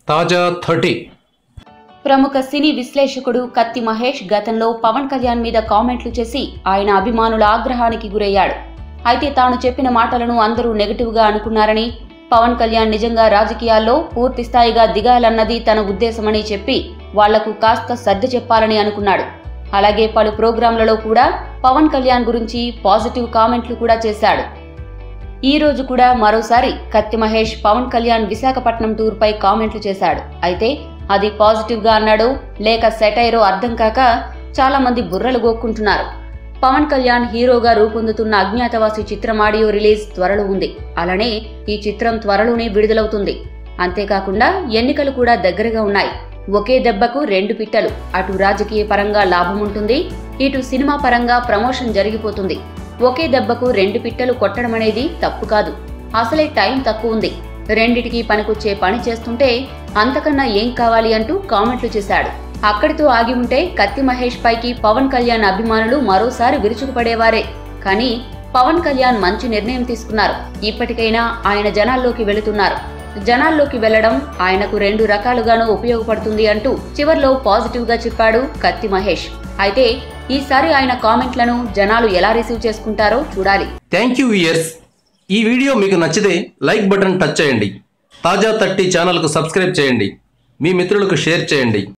తాజా థర్టీ ప్రముఖ సినీ విశ్లేషకుడు కత్తి మహేష్ గతంలో పవన్ కళ్యాణ్ మీద కామెంట్లు చేసి ఆయన అభిమానుల ఆగ్రహానికి గురయ్యాడు అయితే తాను చెప్పిన మాటలను అందరూ నెగటివ్ గా అనుకున్నారని పవన్ కళ్యాణ్ నిజంగా రాజకీయాల్లో పూర్తి స్థాయిగా దిగాలన్నది తన ఉద్దేశమని చెప్పి వాళ్లకు కాస్త సర్ది చెప్పాలని అనుకున్నాడు అలాగే పలు ప్రోగ్రాంలలో కూడా పవన్ కళ్యాణ్ గురించి పాజిటివ్ కామెంట్లు కూడా చేశాడు ఈ రోజు కూడా మరోసారి కత్తి మహేష్ పవన్ కళ్యాణ్ విశాఖపట్నం టూర్ పై కామెంట్లు చేశాడు అయితే అది పాజిటివ్ గా అన్నాడో లేక సెటైరో అర్థం కాక చాలా మంది బుర్రలు గోక్కుంటున్నారు పవన్ కళ్యాణ్ హీరోగా రూపొందుతున్న అజ్ఞాతవాసి చిత్రం ఆడియో రిలీజ్ త్వరలో ఉంది అలానే ఈ చిత్రం త్వరలోనే విడుదలవుతుంది అంతేకాకుండా ఎన్నికలు కూడా దగ్గరగా ఉన్నాయి ఒకే దెబ్బకు రెండు పిట్టలు అటు రాజకీయ పరంగా లాభం ఉంటుంది ఇటు సినిమా పరంగా ప్రమోషన్ జరిగిపోతుంది ఒకే దెబ్బకు రెండు పిట్టలు కొట్టడం అనేది తప్పు కాదు అసలే టైం తక్కువ ఉంది రెండిటికి పనికొచ్చే పని చేస్తుంటే అంతకన్నా ఏం కావాలి అంటూ కామెంట్లు చేశాడు అక్కడితో ఆగి ఉంటే కత్తి మహేష్ పైకి పవన్ కళ్యాణ్ అభిమానులు మరోసారి విరుచుకుపడేవారే కానీ పవన్ కళ్యాణ్ మంచి నిర్ణయం తీసుకున్నారు ఇప్పటికైనా ఆయన జనాల్లోకి వెళుతున్నారు జనాల్లోకి వెళ్లడం ఆయనకు రెండు రకాలుగానూ ఉపయోగపడుతుంది అంటూ చివర్లో పాజిటివ్ గా చెప్పాడు కత్తి మహేష్ అయితే ఈసారి ఆయన కామెంట్లను జనాలు ఎలా రిసీవ్ చేసుకుంటారో చూడాలి థ్యాంక్ యూ ఇయర్స్ ఈ వీడియో మీకు నచ్చితే లైక్ బటన్ టచ్ చేయండి తాజా థర్టీ ఛానల్కు సబ్స్క్రైబ్ చేయండి మీ మిత్రులకు షేర్ చేయండి